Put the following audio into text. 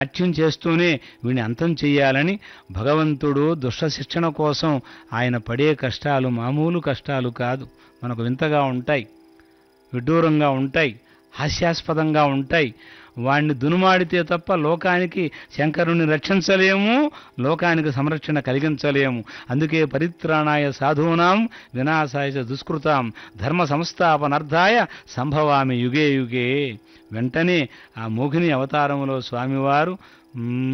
నాట్యం చేస్తూనే వీడిని అంతం చెయ్యాలని భగవంతుడు దుష్ట శిక్షణ కోసం ఆయన పడే కష్టాలు మామూలు కష్టాలు కాదు మనకు వింతగా ఉంటాయి విడ్డూరంగా ఉంటాయి హాస్యాస్పదంగా ఉంటాయి వాణ్ణి దునుమాడితే తప్ప లోకానికి శంకరుని రక్షించలేము లోకానికి సంరక్షణ కలిగించలేము అందుకే పరిత్రాణాయ సాధూనాం వినాశాయ చ దుష్కృతాం ధర్మ సంస్థాపనార్థాయ సంభవామి యుగే యుగే వెంటనే ఆ మోహిని అవతారములో స్వామివారు మ్,